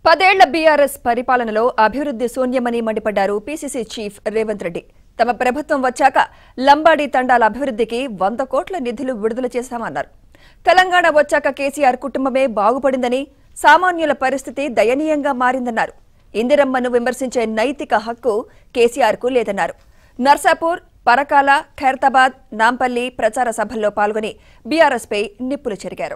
పదేళ్ల బీఆర్ఎస్ పరిపాలనలో అభివృద్ధి శూన్యమని మండిపడ్డారు పీసీసీ చీఫ్ రేవంత్ రెడ్డి తమ ప్రభుత్వం వచ్చాక లంబాడీ తండాల అభివృద్ధికి వంద కోట్ల నిధులు విడుదల చేశామన్నారు తెలంగాణ వచ్చాక కేసీఆర్ కుటుంబమే బాగుపడిందని సామాన్యుల పరిస్థితి దయనీయంగా మారిందన్నారు ఇందిరమ్మను విమర్శించే నైతిక హక్కు కేసీఆర్కు లేదన్నారు నర్సాపూర్ పరకాల ఖైరతాబాద్ నాంపల్లి ప్రచార సభల్లో పాల్గొని బీఆర్ఎస్పై నిప్పులు చెరిగారు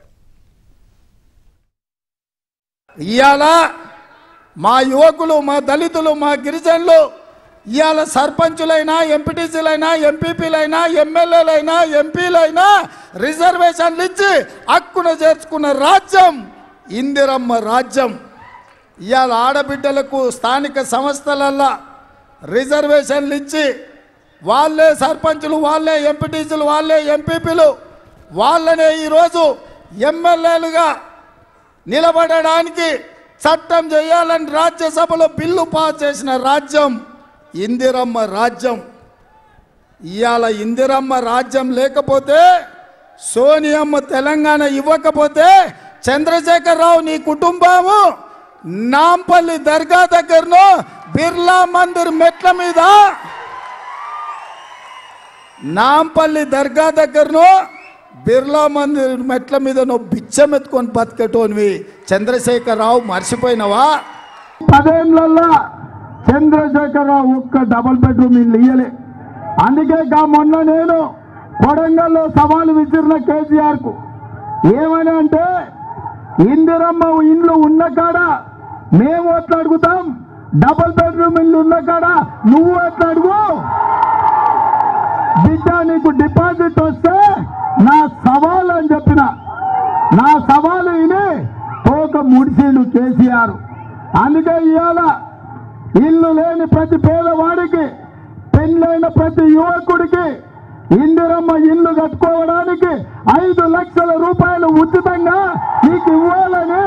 ఇవాళ మా యువకులు మా దళితులు మా గిరిజనులు ఇవాళ సర్పంచులైనా ఎంపీటీసీలైనా ఎంపీపీలైనా ఎమ్మెల్యేలైనా ఎంపీలైనా రిజర్వేషన్లు ఇచ్చి హక్కున చేర్చుకున్న రాజ్యం ఇందిరమ్మ రాజ్యం ఇవాళ ఆడబిడ్డలకు స్థానిక సంస్థలల్లో రిజర్వేషన్లు ఇచ్చి వాళ్ళే సర్పంచులు వాళ్ళే ఎంపీటీసీలు వాళ్ళే ఎంపీపీలు వాళ్ళనే ఈరోజు ఎమ్మెల్యేలుగా నిలబడడానికి చట్టం చేయాలని రాజ్యసభలో బిల్లు పాస్ చేసిన రాజ్యం ఇందిరమ్మ రాజ్యం ఇవాళ ఇందిరమ్మ రాజ్యం లేకపోతే సోనియమ్మ తెలంగాణ ఇవ్వకపోతే చంద్రశేఖరరావు నీ కుటుంబము నాంపల్లి దర్గా దగ్గరను బిర్లా మందిర్ మెట్ల మీద నాంపల్లి దర్గా దగ్గరను బిర్లా మందిర్ మెట్ల మీద నువ్వు బిచ్చం ఎత్తుకొని బతికేటోనివి చంద్రశేఖరరావు మర్చిపోయినవా పదేళ్ళల్లో చంద్రశేఖరరావు ఒక్క డబుల్ బెడ్రూమ్ ఇల్లు ఇయ్యలే అందుకే గా మొన్న నేను కొడంగల్లో సవాలు విసిరిన కేసీఆర్ కు ఏమని అంటే ఇందిరమ్మ ఇండ్లు ఉన్న కాడ మేము ఎట్లా అడుగుతాం డబుల్ బెడ్రూమ్ ఇల్లు ఉన్న కాడ నువ్వు ఎట్లా అడుగు బిడ్డ నీకు డిపాజిట్ వస్తే నా సవాల్ అని చెప్పిన నా సవాలు విని తోక ముడిసిండు కేసీఆర్ అందుకే ఇవాళ ఇల్లు లేని ప్రతి పేదవాడికి పెళ్ళైన ప్రతి యువకుడికి ఇందిరమ్మ ఇల్లు కట్టుకోవడానికి ఐదు లక్షల రూపాయలు ఉచితంగా నీకు ఇవ్వాలని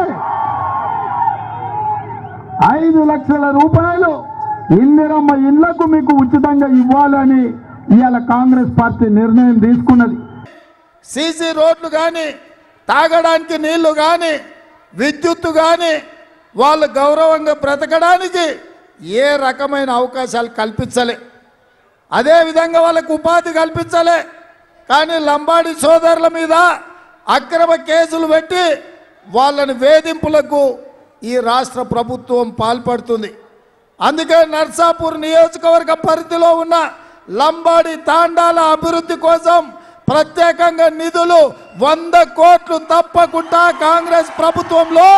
ఐదు లక్షల రూపాయలు ఇందిరమ్మ ఇళ్లకు మీకు ఉచితంగా ఇవ్వాలని ఇవాళ కాంగ్రెస్ పార్టీ నిర్ణయం తీసుకున్నది సీసీ రోడ్లు కానీ తాగడానికి నీళ్లు కానీ విద్యుత్తు కానీ వాళ్ళు గౌరవంగా బ్రతకడానికి ఏ రకమైన అవకాశాలు కల్పించలే అదేవిధంగా వాళ్ళకు ఉపాధి కల్పించలే కానీ లంబాడి సోదరుల మీద అక్రమ కేసులు పెట్టి వాళ్ళని వేధింపులకు ఈ రాష్ట్ర ప్రభుత్వం పాల్పడుతుంది అందుకే నర్సాపూర్ నియోజకవర్గ పరిధిలో ఉన్న లంబాడి తాండాల అభివృద్ధి కోసం ప్రత్యేకంగా నిధులు వంద కోట్లు తప్పకుండా కాంగ్రెస్ ప్రభుత్వంలో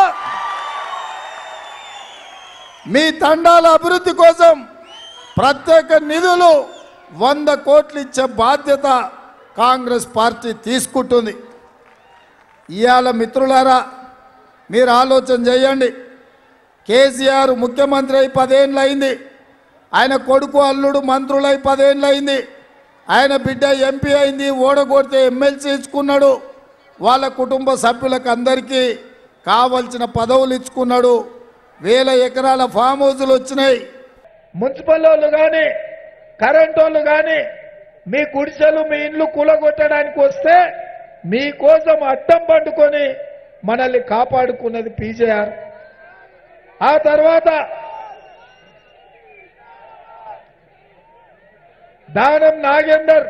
మీ తండాల అభివృద్ధి కోసం ప్రత్యేక నిధులు వంద కోట్లు ఇచ్చే బాధ్యత కాంగ్రెస్ పార్టీ తీసుకుంటుంది ఇవాళ మిత్రులారా మీరు ఆలోచన చేయండి కేసీఆర్ ముఖ్యమంత్రి అయి పదేళ్ళు అయింది ఆయన కొడుకు అల్లుడు మంత్రులై పదేళ్ళు అయింది ఆయన బిడ్డ ఎంపీ అయింది ఓడగొడితే ఎమ్మెల్సీ ఇచ్చుకున్నాడు వాళ్ళ కుటుంబ సభ్యులకు అందరికీ కావలసిన పదవులు ఇచ్చుకున్నాడు వేల ఎకరాల ఫామ్ హౌజులు వచ్చినాయి మున్సిపల్ వాళ్ళు కానీ కరెంట్ వాళ్ళు కానీ మీ గుడిసెలు మీ ఇండ్లు కూలగొట్టడానికి వస్తే మీకోసం అడ్డం పండుకొని మనల్ని కాపాడుకున్నది పీజేఆర్ ఆ తర్వాత దానం నాగేందర్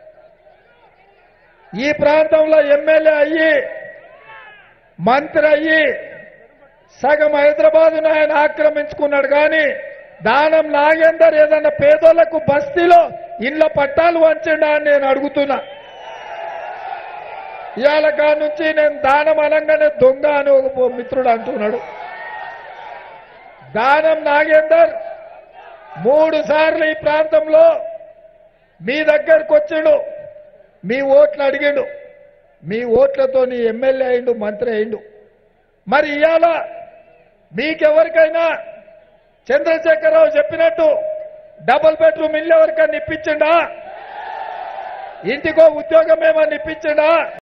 ఈ ప్రాంతంలో ఎమ్మెల్యే అయ్యి మంత్రి అయ్యి సగం హైదరాబాద్ ఆయన ఆక్రమించుకున్నాడు కానీ దానం నాగేందర్ ఏదన్నా పేదోళ్లకు బస్తీలో ఇళ్ల పట్టాలు వంచండా అని నేను అడుగుతున్నా ఇవాళ కాడ నుంచి నేను దానం అనగానే దొంగ అని ఒక మిత్రుడు అంటున్నాడు దానం నాగేందర్ మూడు సార్లు ఈ ప్రాంతంలో మీ దగ్గరకు వచ్చిండు మీ ఓట్లు అడిగిండు మీ ఓట్లతో నీ ఎమ్మెల్యే అయిండు మంత్రి అయిండు మరి ఇవాళ మీకెవరికైనా చంద్రశేఖరరావు చెప్పినట్టు డబుల్ బెడ్రూమ్ ఇల్లు ఎవరికైనా ఇప్పించిండా ఇంటికో ఉద్యోగం ఏమన్నా ఇప్పించిండా